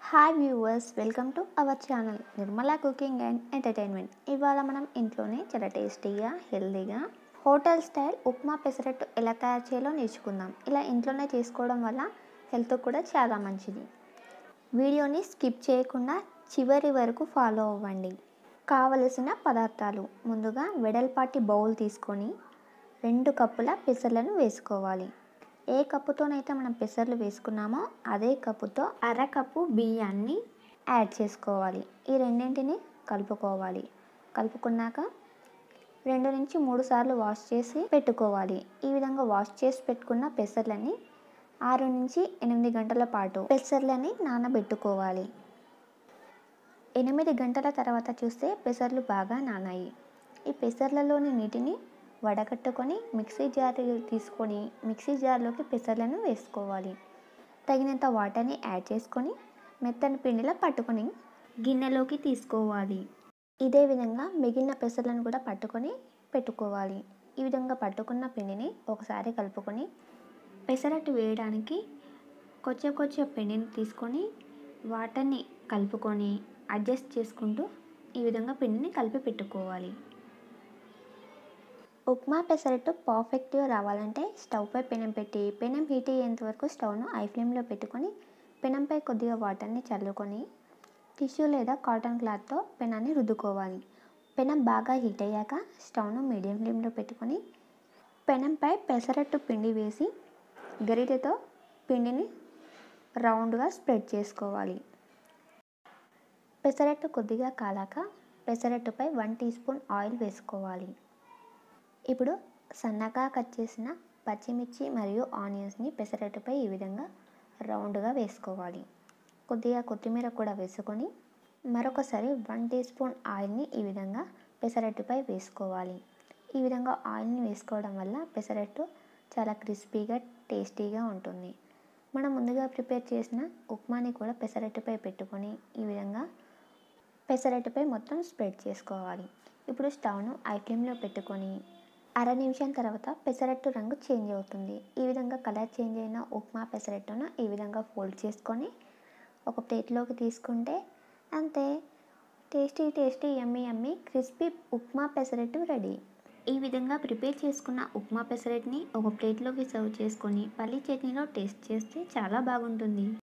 hi viewers welcome to our channel Nirmala cooking and entertainment ఇవాళ మనం ఇంట్లోనే చాలా టేస్టీగా హెల్తీగా హోటల్ స్టైల్ ఉప్మా పెసరట్టు ఎలా తయారు చేయాలో నేర్చుకుందాం ఇలా ఇంట్లోనే చేసుకోవడం వల్ల హెల్త్ కూడా చాలా మంచిది వీడియోని స్కిప్ చేయకుండా చివరి వరకు ఫాలో అవ్వండి కావలసిన పదార్థాలు ముందుగా వెడల్పాటి బౌల్ తీసుకొని రెండు కప్పుల పెసర్లను వేసుకోవాలి ఏ కప్పుతోనైతే మనం పెసర్లు వేసుకున్నామో అదే కప్పుతో అర కప్పు బియ్యాన్ని యాడ్ చేసుకోవాలి ఈ రెండింటిని కలుపుకోవాలి కలుపుకున్నాక రెండు నుంచి మూడు సార్లు వాష్ చేసి పెట్టుకోవాలి ఈ విధంగా వాష్ చేసి పెట్టుకున్న పెసర్లని ఆరు నుంచి ఎనిమిది గంటల పాటు పెసర్లని నానబెట్టుకోవాలి ఎనిమిది గంటల తర్వాత చూస్తే పెసర్లు బాగా నానాయి ఈ పెసర్లలోని నీటిని వడగట్టుకొని మిక్సీ జార్ తీసుకొని మిక్సీ జార్లోకి పెసర్లను వేసుకోవాలి తగినంత వాటర్ని యాడ్ చేసుకొని మెత్తని పిండిలా పట్టుకొని గిన్నెలోకి తీసుకోవాలి ఇదే విధంగా మిగిలిన పెసర్లను కూడా పట్టుకొని పెట్టుకోవాలి ఈ విధంగా పట్టుకున్న పిండిని ఒకసారి కలుపుకొని పెసరట్టు వేయడానికి కొంచెం కొంచెం పిండిని తీసుకొని వాటర్ని కలుపుకొని అడ్జస్ట్ చేసుకుంటూ ఈ విధంగా పిండిని కలిపి పెట్టుకోవాలి ఉప్మా పెసరట్టు పర్ఫెక్ట్గా రావాలంటే స్టవ్పై పెనం పెట్టి పెనం హీట్ అయ్యేంత వరకు స్టవ్ను ఐ ఫ్లేమ్లో పెట్టుకొని పెనంపై కొద్దిగా వాటర్ని చల్లుకొని టిష్యూ లేదా కాటన్ క్లాత్తో పెనాన్ని రుద్దుకోవాలి పెనం బాగా హీట్ అయ్యాక స్టవ్ను మీడియం ఫ్లేమ్లో పెట్టుకొని పెనంపై పెసరట్టు పిండి వేసి గరిటెతో పిండిని రౌండ్గా స్ప్రెడ్ చేసుకోవాలి పెసరట్టు కొద్దిగా కాలాక పెసరట్టుపై వన్ టీ స్పూన్ ఆయిల్ వేసుకోవాలి ఇప్పుడు సన్నగా కట్ చేసిన పచ్చిమిర్చి మరియు ఆనియన్స్ని పెసరట్టుపై ఈ విధంగా రౌండ్గా వేసుకోవాలి కొద్దిగా కొత్తిమీర కూడా వేసుకొని మరొకసారి వన్ టీ స్పూన్ ఆయిల్ని ఈ విధంగా పెసరట్టుపై వేసుకోవాలి ఈ విధంగా ఆయిల్ని వేసుకోవడం వల్ల పెసరట్టు చాలా క్రిస్పీగా టేస్టీగా ఉంటుంది మనం ముందుగా ప్రిపేర్ చేసిన ఉప్మాని కూడా పెసరట్టుపై పెట్టుకొని ఈ విధంగా పెసరట్టుపై మొత్తం స్ప్రెడ్ చేసుకోవాలి ఇప్పుడు స్టవ్ను ఐ ఫ్లేమ్లో పెట్టుకొని అర నిమిషం తర్వాత పెసరట్టు రంగు చేంజ్ అవుతుంది ఈ విధంగా కలర్ చేంజ్ అయిన ఉప్మా పెసరట్టును ఈ విధంగా ఫోల్డ్ చేసుకొని ఒక ప్లేట్లోకి తీసుకుంటే అంతే tasty tasty yummy yummy crispy upma pesarattu ready ఈ విధంగా ప్రిపేర్ చేసుకున్న ఉప్మా పెసరట్ని ఒక ప్లేట్లోకి సర్వ్ చేసుకొని పల్లి చట్నీలో టేస్ట్ చేస్తే చాలా బాగుంటుంది